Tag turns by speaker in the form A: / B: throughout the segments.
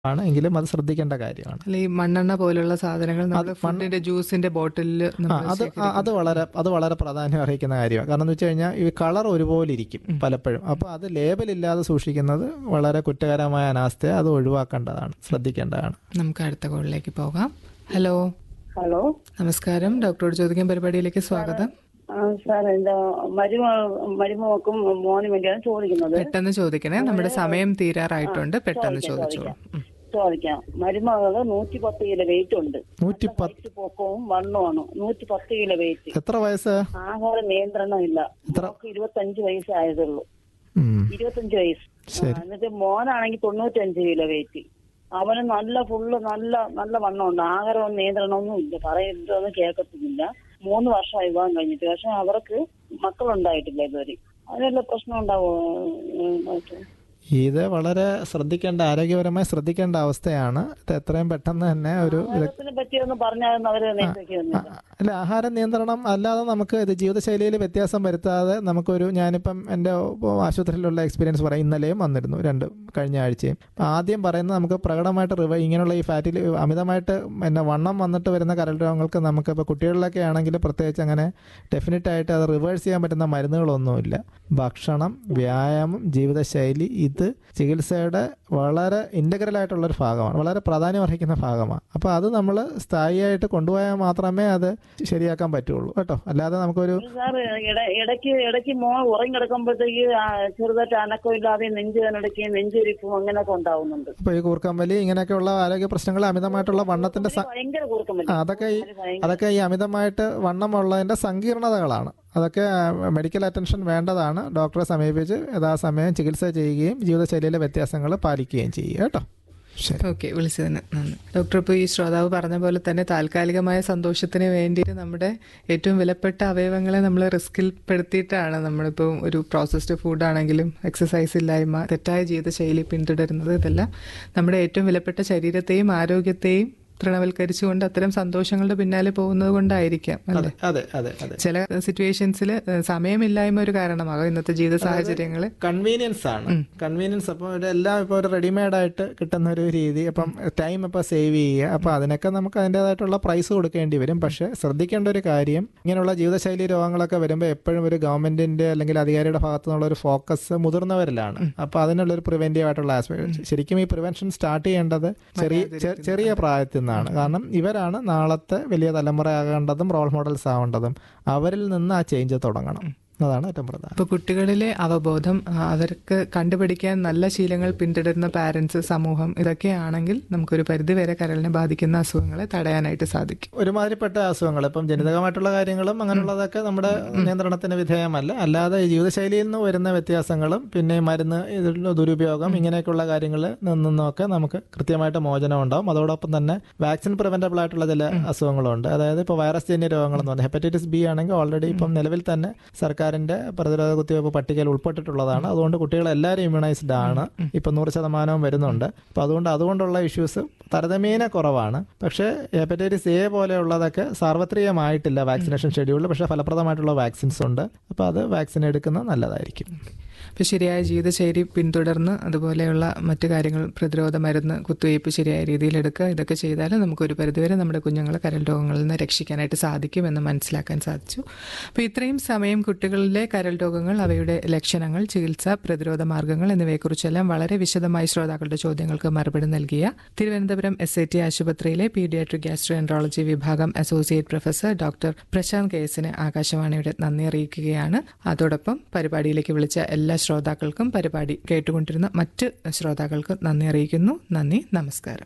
A: ആണ് എങ്കിലും അത് ശ്രദ്ധിക്കേണ്ട കാര്യമാണ്
B: അല്ല ഈ മണ്ണെണ്ണ പോലുള്ള സാധനങ്ങൾ നമ്മൾ ഫുഡിന്റെ ജ്യൂസിന്റെ ബോട്ടിലിൽ
A: ആ, അത് ആ, അത് വളരെ അത് വളരെ പ്രാധാന്യം അർഹിക്കുന്ന കാര്യമാണ് കാരണം എന്ന് വെച്ച് കഴിഞ്ഞാൽ ഈ കളർ ഒരുപോലെ ഇരിക്കും പലപ്പോഴും അപ്പോൾ അത് ലേബൽ ഇല്ലാതെ സൂക്ഷിക്കുന്നത് വളരെ കുറ്റകരമായ അനാസ്ഥയെ അത് ഒഴിവാക്കേണ്ടതാണ് ശ്രദ്ധിക്കേണ്ടതാണ്
B: നമുക്ക് അടുത്ത കോളിലേക്ക് പോകാം ഹലോ
C: ഹലോ
B: നമസ്കാരം ഡോക്ടറോട് ചോദിക്കാൻ പരിപാടിയിലേക്ക് സ്വാഗതം
C: ആ, സാർ എന്താ മരുമ മരുമക്കും മോനും വേണ്ടിയാണ് ചോദിക്കുന്നത്
B: പെട്ടെന്ന് ചോദിക്കണേ നമ്മുടെ സമയം തീരാറായിട്ടുണ്ട് പെട്ടെന്ന് ചോദിച്ചോളൂ ഉം.
C: ചോദിക്കാം മരുമകള് നൂറ്റി പത്ത് കിലോ വെയിറ്റ് ഉണ്ട്
A: നൂറ്റി പത്ത്
C: വയസ്സ് പൊക്കവും വണ്ണമാണ് നൂറ്റി പത്ത് കിലോ വെയിറ്റ്
A: എത്ര വയസ്സ്
C: ആഹാര നിയന്ത്രണം ഇല്ല അവർക്ക് ഇരുപത്തഞ്ച് വയസ്സായതുള്ളൂ
A: ഉം,
C: ഇരുപത്തഞ്ച് വയസ്സ് ആ, എന്നിട്ട് മോനാണെങ്കിൽ തൊണ്ണൂറ്റഞ്ച് കിലോ വെയിറ്റ് അവന് നല്ല ഫുള്ള് നല്ല നല്ല വണ്ണമുണ്ട് ആഹാരവും നിയന്ത്രണമൊന്നും ഇല്ല പറയുന്നതൊന്നും കേൾക്കത്തുമില്ല മൂന്ന് വർഷമായി വിവാഹം കഴിഞ്ഞിട്ട് പക്ഷെ അവർക്ക് മക്കളുണ്ടായിട്ടില്ല ഇതുവരെ അതിനുള്ള പ്രശ്നം ഉണ്ടാവോ ഉം, ഡോക്ടർ?
A: ഇത് വളരെ ശ്രദ്ധിക്കേണ്ട ആരോഗ്യപരമായി ശ്രദ്ധിക്കേണ്ട അവസ്ഥയാണ് ഇത് എത്രയും പെട്ടെന്ന് തന്നെ ഒരു
C: ആഹാരത്തിനെ പറ്റിയൊന്നും പറഞ്ഞാൽ അവര് നിയന്ത്രിക്കുന്നില്ല
A: അല്ല ആഹാര നിയന്ത്രണം അല്ലാതെ നമുക്ക് ഇത് ജീവിതശൈലിയിൽ വ്യത്യാസം വരുത്താതെ നമുക്കൊരു ഞാനിപ്പം എൻ്റെ ആശുപത്രിയിലുള്ള എക്സ്പീരിയൻസ് പറയാം ഇന്നലെയും വന്നിരുന്നു രണ്ട് കഴിഞ്ഞ ആഴ്ചയും അപ്പം ആദ്യം പറയുന്നത് നമുക്ക് പ്രകടമായിട്ട് റിവ ഇങ്ങനെയുള്ള ഈ ഫാറ്റിൽ അമിതമായിട്ട് പിന്നെ വണ്ണം വന്നിട്ട് വരുന്ന കരൾ രോഗങ്ങൾക്ക് നമുക്ക് ഇപ്പോൾ കുട്ടികളിലൊക്കെ ആണെങ്കിൽ പ്രത്യേകിച്ച് അങ്ങനെ ഡെഫിനറ്റ് ആയിട്ട് അത് റിവേഴ്സ് ചെയ്യാൻ പറ്റുന്ന മരുന്നുകളൊന്നുമില്ല ഭക്ഷണം വ്യായാമം ജീവിതശൈലി ഇത് ചികിത്സയുടെ വളരെ ഇൻ്റഗ്രൽ ആയിട്ടുള്ളൊരു ഭാഗമാണ് വളരെ പ്രാധാന്യം അർഹിക്കുന്ന ഭാഗമാണ് അപ്പോൾ അത് നമ്മൾ സ്ഥായിയായിട്ട് കൊണ്ടുപോയാൽ മാത്രമേ അത് ശരിയാക്കാൻ പറ്റുള്ളൂ കേട്ടോ അല്ലാതെ നമുക്കൊരു
C: സാർ ഇടയ്ക്ക് ഇടയ്ക്ക് മോൻ ഉറങ്ങി കിടക്കുമ്പോഴത്തേക്ക് ആ, ചെറുതായിട്ട് അനക്കം ഇല്ലാതെ നെഞ്ച് വേനടക്കുകയും നെഞ്ചൊരിപ്പും അങ്ങനെയൊക്കെ ഉണ്ടാവുന്നുണ്ട്
A: ഇപ്പോൾ ഈ കൂർക്കമ്പലി ഇങ്ങനെയൊക്കെയുള്ള ആരോഗ്യ പ്രശ്നങ്ങൾ അമിതമായിട്ടുള്ള വണ്ണത്തിന്റെ സ-
C: ഭയങ്കര കൂർക്കം
A: ആ, അതൊക്കെ ഈ അതൊക്കെ ഈ അമിതമായിട്ട് വണ്ണമുള്ളതിന്റെ സങ്കീർണതകളാണ് അതൊക്കെ മെഡിക്കൽ അറ്റൻഷൻ വേണ്ടതാണ് ഡോക്ടറെ സമീപിച്ച് യഥാസമയം ചികിത്സ ചെയ്യുകയും ജീവിതശൈലിയിലെ വ്യത്യാസങ്ങൾ പാലിക്കുകയും ചെയ്യുക കേട്ടോ ശരി
B: ഓക്കെ വിളിച്ചതിന് നന്ദി ഡോക്ടർ ഇപ്പോൾ ഈ ശ്രോതാവ് പറഞ്ഞ പോലെ തന്നെ താൽക്കാലികമായ സന്തോഷത്തിന് വേണ്ടിയിട്ട് നമ്മുടെ ഏറ്റവും വിലപ്പെട്ട അവയവങ്ങളെ നമ്മൾ റിസ്കിൽ പെടുത്തിയിട്ടാണ് നമ്മളിപ്പോൾ ഒരു പ്രോസസ്ഡ് ഫുഡ് ആണെങ്കിലും എക്സസൈസ് ഇല്ലായ്മ തെറ്റായ ജീവിതശൈലി പിന്തുടരുന്നത് ഇതെല്ലാം നമ്മുടെ ഏറ്റവും വിലപ്പെട്ട ശരീരത്തെയും ആരോഗ്യത്തെയും തൃണവൽക്കരിച്ചുകൊണ്ട് അത്തരം സന്തോഷങ്ങളുടെ പിന്നാലെ പോകുന്നത് കൊണ്ടായിരിക്കാം അല്ലേ
A: അതെ അതെ അതെ
B: ചില സിറ്റുവേഷൻസിൽ സമയമില്ലായ്മ ഒരു കാരണമാകും ഇന്നത്തെ ജീവിത സാഹചര്യങ്ങൾ
A: കൺവീനിയൻസ് ആണ് കൺവീനിയൻസ് അപ്പോൾ ഇതെല്ലാം ഇപ്പോൾ ഒരു റെഡിമെയ്ഡ് ആയിട്ട് കിട്ടുന്ന ഒരു രീതി അപ്പം ടൈം ഇപ്പോൾ സേവ് ചെയ്യുക അപ്പോൾ അതിനൊക്കെ നമുക്ക് അതിൻ്റെതായിട്ടുള്ള പ്രൈസ് കൊടുക്കേണ്ടി വരും പക്ഷേ ശ്രദ്ധിക്കേണ്ട ഒരു കാര്യം ഇങ്ങനെയുള്ള ജീവിതശൈലി രോഗങ്ങളൊക്കെ വരുമ്പോൾ എപ്പോഴും ഒരു ഗവൺമെന്റിന്റെ അല്ലെങ്കിൽ അധികാരിയുടെ ഭാഗത്തു നിന്നുള്ള ഒരു ഫോക്കസ് മുതിർന്നവരിലാണ് അപ്പോൾ അതിനുള്ള ഒരു പ്രിവെന്റീവ് ആയിട്ടുള്ള ആസ്പെക്ട് ശരിക്കും ഈ പ്രിവെൻഷൻ സ്റ്റാർട്ട് ചെയ്യേണ്ടത് ചെറിയ ചെ- ചെറിയ പ്രായത്തിൽ നിന്നാണ് കാരണം ഇവരാണ് നാളത്തെ വലിയ തലമുറയാകേണ്ടതും റോൾ മോഡൽസ് ആവേണ്ടതും അവരിൽ നിന്ന് ആ ചേഞ്ച് തുടങ്ങണം അതാണ് ഏറ്റവും പ്രധാനം
B: അപ്പോൾ കുട്ടികളിലെ അവബോധം ആ, അവർക്ക് കണ്ടുപിടിക്കാൻ നല്ല ശീലങ്ങൾ പിന്തുടരുന്ന പാരന്റ്സ് സമൂഹം ഇതൊക്കെയാണെങ്കിൽ നമുക്കൊരു പരിധിവരെ കരളിനെ ബാധിക്കുന്ന അസുഖങ്ങളെ തടയാനായിട്ട് സാധിക്കും
A: ഒരുമാതിരിപ്പെട്ട അസുഖങ്ങൾ ഇപ്പം ജനിതകമായിട്ടുള്ള കാര്യങ്ങളും അങ്ങനെയുള്ളതൊക്കെ നമ്മുടെ നിയന്ത്രണത്തിന് വിധേയമല്ല അല്ലാതെ ഈ ജീവിതശൈലിയിൽ നിന്ന് വരുന്ന വ്യത്യാസങ്ങളും പിന്നെ ഈ മരുന്ന് ഇതിലുള്ള ദുരുപയോഗം ഇങ്ങനെയൊക്കെയുള്ള കാര്യങ്ങളിൽ നിന്നൊക്കെ നമുക്ക് കൃത്യമായിട്ട് മോചനം ഉണ്ടാവും അതോടൊപ്പം തന്നെ വാക്സിൻ പ്രിവെന്റബിൾ ആയിട്ടുള്ള ചില അസുഖങ്ങളുണ്ട് അതായത് ഇപ്പോൾ വൈറസ് ജന്യ രോഗങ്ങളെന്ന് പറഞ്ഞാൽ ഹെപ്പറ്റൈറ്റിസ് ബി ആണെങ്കിൽ ഓൾറെഡി ഇപ്പം നിലവിൽ തന്നെ സർക്കാരിന്റെ പ്രതിരോധ കുത്തിവയ്പ്പ് പട്ടികയിൽ ഉൾപ്പെട്ടിട്ടുള്ളതാണ് അതുകൊണ്ട് കുട്ടികളെല്ലാവരും ഇമ്മ്യൂണൈസ്ഡ് ആണ് ഇപ്പം നൂറ് ശതമാനവും വരുന്നുണ്ട് അപ്പോൾ അതുകൊണ്ട് അതുകൊണ്ടുള്ള ഇഷ്യൂസ് താരതമ്യേന കുറവാണ് പക്ഷേ ഹെപ്പറ്റൈറ്റിസ് എ പോലെയുള്ളതൊക്കെ സാർവത്രികമായിട്ടില്ല വാക്സിനേഷൻ ഷെഡ്യൂളിൽ പക്ഷേ ഫലപ്രദമായിട്ടുള്ള വാക്സിൻസ് ഉണ്ട് അപ്പോൾ അത് വാക്സിൻ എടുക്കുന്നത് നല്ലതായിരിക്കും
B: അപ്പോൾ ശരിയായ ജീവിതശൈലി പിന്തുടർന്ന് അതുപോലെയുള്ള മറ്റു കാര്യങ്ങൾ പ്രതിരോധ മരുന്ന് കുത്തിവയ്പ്പ് ശരിയായ രീതിയിൽ എടുക്കുക ഇതൊക്കെ ചെയ്താൽ നമുക്കൊരു പരിധിവരെ നമ്മുടെ കുഞ്ഞുങ്ങളെ കരൾ രോഗങ്ങളിൽ നിന്ന് രക്ഷിക്കാനായിട്ട് സാധിക്കുമെന്ന് മനസ്സിലാക്കാൻ സാധിച്ചു അപ്പോൾ ഇത്രയും സമയം കുട്ടികളിലെ കരൾ രോഗങ്ങൾ അവയുടെ ലക്ഷണങ്ങൾ ചികിത്സ പ്രതിരോധ മാർഗങ്ങൾ എന്നിവയെക്കുറിച്ചെല്ലാം വളരെ വിശദമായി ശ്രോതാക്കളുടെ ചോദ്യങ്ങൾക്ക് മറുപടി നൽകിയ തിരുവനന്തപുരം എസ് ഐ ടി ആശുപത്രിയിലെ പീഡിയാട്രിക് ഗ്യാസ്ട്രോഎൻട്രോളജി വിഭാഗം associate professor doctor Prashanth K എസിന് ആകാശവാണിയുടെ നന്ദി അറിയിക്കുകയാണ് അതോടൊപ്പം പരിപാടിയിലേക്ക് വിളിച്ച എല്ലാ ശ്രോതാക്കൾക്കും പരിപാടി കേട്ടുകൊണ്ടിരുന്ന മറ്റ് ശ്രോതാക്കൾക്കും നന്ദി അറിയിക്കുന്നു നന്ദി നമസ്കാരം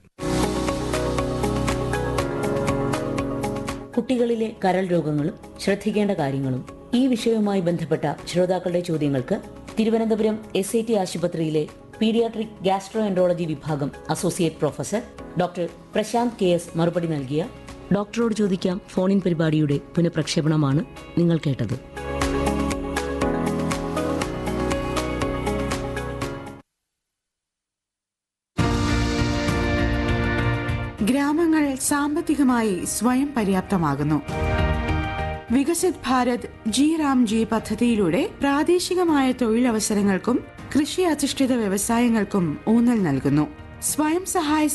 D: കുട്ടികളിലെ കരൾ രോഗങ്ങളും ശ്രദ്ധിക്കേണ്ട കാര്യങ്ങളും ഈ വിഷയവുമായി ബന്ധപ്പെട്ട ശ്രോതാക്കളുടെ ചോദ്യങ്ങൾക്ക് തിരുവനന്തപുരം എസ് ഐ ടി ആശുപത്രിയിലെ പീഡിയാട്രിക് ഗാസ്ട്രോ എൻട്രോളജി വിഭാഗം associate professor doctor Prashanth K S മറുപടി നൽകിയ ഡോക്ടറോട് ചോദിക്കാം ഫോണിൻ പരിപാടിയുടെ പുനഃപ്രക്ഷേപണമാണ് നിങ്ങൾ കേട്ടത്
E: ഗ്രാമങ്ങൾ സാമ്പത്തികമായി സ്വയം പര്യാപ്തമാകുന്നു Viksit Bharat G RAM G പദ്ധതിയിലൂടെ പ്രാദേശികമായ തൊഴിലവസരങ്ങൾക്കും കൃഷി അധിഷ്ഠിത വ്യവസായങ്ങൾക്കും ഊന്നൽ നൽകുന്നു സ്വയം സഹായ